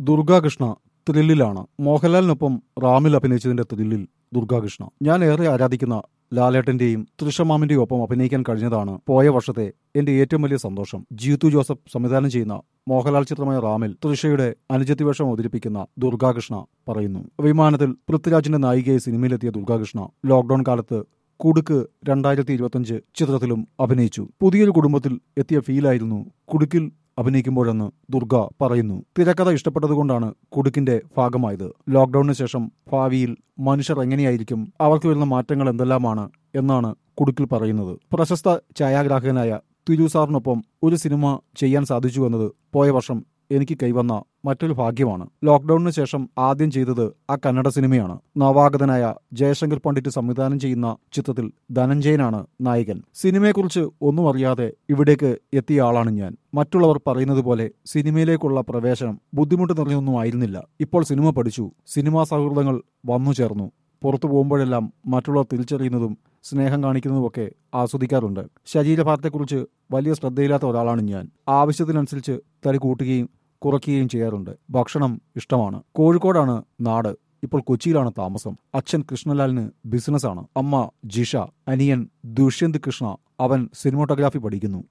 ദുർഗാകൃഷ്ണ ത്രില്ലിലാണ് മോഹൻലാലിനൊപ്പം റാമിൽ അഭിനയിച്ചതിന്റെ ത്രില്ലിൽ ദുർഗാകൃഷ്ണ ഞാൻ ഏറെ ആരാധിക്കുന്ന ലാലേട്ടന്റെയും തൃഷമാമിന്റെയും ഒപ്പം അഭിനയിക്കാൻ കഴിഞ്ഞതാണ് പോയ വർഷത്തെ എന്റെ ഏറ്റവും വലിയ സന്തോഷം ജീത്തു ജോസഫ് സംവിധാനം ചെയ്യുന്ന മോഹൻലാൽ ചിത്രമായ റാമിൽ തൃഷയുടെ അനുജത്തി വേഷം അവതരിപ്പിക്കുന്ന ദുർഗാകൃഷ്ണ പറയുന്നു വിമാനത്തിൽ പൃഥ്വിരാജിന്റെ നായികയായി സിനിമയിലെത്തിയ ദുർഗാകൃഷ്ണ ലോക്ഡൌൺ കാലത്ത് കുടുക്ക് രണ്ടായിരത്തി ഇരുപത്തിയഞ്ച് ചിത്രത്തിലും അഭിനയിച്ചു പുതിയൊരു കുടുംബത്തിൽ എത്തിയ ഫീലായിരുന്നു കുടുക്കിൽ അഭിനയിക്കുമ്പോഴെന്ന് ദുർഗ പറയുന്നു തിരക്കഥ ഇഷ്ടപ്പെട്ടതുകൊണ്ടാണ് കുടുക്കിന്റെ ഭാഗമായത് ലോക്ഡൌണിന് ശേഷം ഭാവിയിൽ മനുഷ്യർ എങ്ങനെയായിരിക്കും അവർക്ക് വരുന്ന മാറ്റങ്ങൾ എന്തെല്ലാമാണ് എന്നാണ് കുടുക്കിൽ പറയുന്നത് പ്രശസ്ത ഛായാഗ്രാഹകനായ തിരു സാറിനൊപ്പം ഒരു സിനിമ ചെയ്യാൻ സാധിച്ചു എന്നത് പോയ വർഷം എനിക്ക് കൈവന്ന മറ്റൊരു ഭാഗ്യമാണ് ലോക്ഡൌണിന് ശേഷം ആദ്യം ചെയ്തത് ആ കന്നഡ സിനിമയാണ് നവാഗതനായ ജയശങ്കർ പണ്ഡിറ്റ് സംവിധാനം ചെയ്യുന്ന ചിത്രത്തിൽ ധനഞ്ജയനാണ് നായകൻ സിനിമയെക്കുറിച്ച് ഒന്നും അറിയാതെ ഇവിടേക്ക് എത്തിയ ആളാണ് ഞാൻ മറ്റുള്ളവർ പറയുന്നത് പോലെ സിനിമയിലേക്കുള്ള പ്രവേശനം ബുദ്ധിമുട്ട് നിറഞ്ഞൊന്നും ആയിരുന്നില്ല ഇപ്പോൾ സിനിമ പഠിച്ചു സിനിമാ സൗഹൃദങ്ങൾ വന്നു ചേർന്നു പുറത്തു പോകുമ്പോഴെല്ലാം മറ്റുള്ളവർ തിരിച്ചറിയുന്നതും സ്നേഹം കാണിക്കുന്നതുമൊക്കെ ആസ്വദിക്കാറുണ്ട് ശരീരഭാരത്തെക്കുറിച്ച് വലിയ ശ്രദ്ധയില്ലാത്ത ഒരാളാണ് ഞാൻ ആവശ്യത്തിനനുസരിച്ച് തടി കൂട്ടുകയും കുറയ്ക്കുകയും ചെയ്യാറുണ്ട് ഭക്ഷണം ഇഷ്ടമാണ് കോഴിക്കോടാണ് നാട് ഇപ്പോൾ കൊച്ചിയിലാണ് താമസം അച്ഛൻ കൃഷ്ണലാലിന് ബിസിനസ്സാണ് അമ്മ ജിഷ അനിയൻ ദുഷ്യന്ത് കൃഷ്ണ അവൻ സിനിമോട്ടോഗ്രാഫി പഠിക്കുന്നു